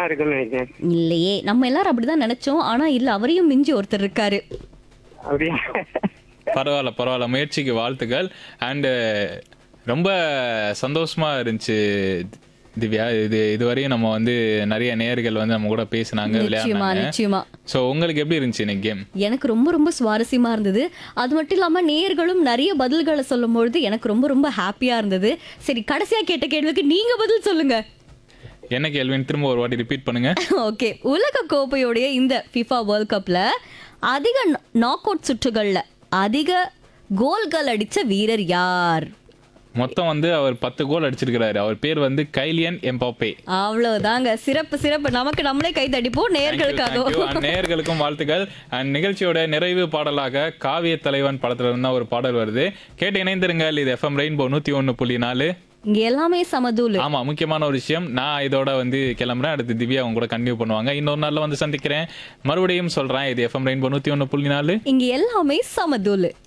தான் இருக்குன்னு நினைக்கிறேன் இல்லையே நம்ம எல்லாரும் அப்படிதான் நினைச்சோம் ஆனா இல்ல அவரையும் மிஞ்சி ஒருத்தர் இருக்காரு அப்படியா பரவாயில்ல பரவாயில்ல முயற்சிக்கு வாழ்த்துக்கள் அண்டு ரொம்ப சந்தோஷமா இருந்துச்சு திவ்யா இது இதுவரையும் நம்ம வந்து நிறைய நேயர்கள் வந்து நம்ம கூட பேசினாங்க நிச்சயமா விளையாடுனாங்க நிச்சயமா ஸோ உங்களுக்கு எப்படி இருந்துச்சு இன்னைக்கு கேம் எனக்கு ரொம்ப ரொம்ப சுவாரஸ்யமா இருந்தது அது மட்டும் இல்லாம நேயர்களும் நிறைய பதில்களை சொல்லும் பொழுது எனக்கு ரொம்ப ரொம்ப ஹாப்பியா இருந்தது சரி கடைசியா கேட்ட கேள்விக்கு நீங்க பதில் சொல்லுங்க என்ன கேள்வின்னு திரும்ப ஒரு வாட்டி ரிப்பீட் பண்ணுங்க ஓகே உலக கோப்பையுடைய இந்த ஃபிஃபா வேர்ல்ட் கப்ல அதிக நாக் அவுட் சுற்றுகள்ல அதிக கோல்கள் அடிச்ச வீரர் யார் மொத்தம் வந்து அவர் பத்து கோல் அடிச்சிருக்கிறாரு அவர் பேர் வந்து கைலியன் எம்பாப்பே அவ்வளவுதாங்க சிறப்பு சிறப்பு நமக்கு நம்மளே கை தடிப்போம் நேயர்களுக்காகவும் And நேயர்களுக்கும் வாழ்த்துக்கள் அண்ட் நிகழ்ச்சியோட நிறைவு பாடலாக காவிய தலைவன் படத்துல இருந்தா ஒரு பாடல் வருது கேட்டு இணைந்திருங்கள் இது எஃப்எம் ரெயின்போ நூத்தி ஒன்னு புள்ளி நாலு இங்க எல்லாமே சமதூள் ஆமா முக்கியமான ஒரு விஷயம் நான் இதோட வந்து கிளம்புறேன் அடுத்து திவ்யா அவங்க கூட கண்டினியூ பண்ணுவாங்க இன்னொரு நாள்ல வந்து சந்திக்கிறேன் மறுபடியும் சொல்றேன் இது எஃப்எம் ரெயின்போ நூத்தி ஒன்னு புள்ளி நாலு இங்க எல்லாமே சமதூள்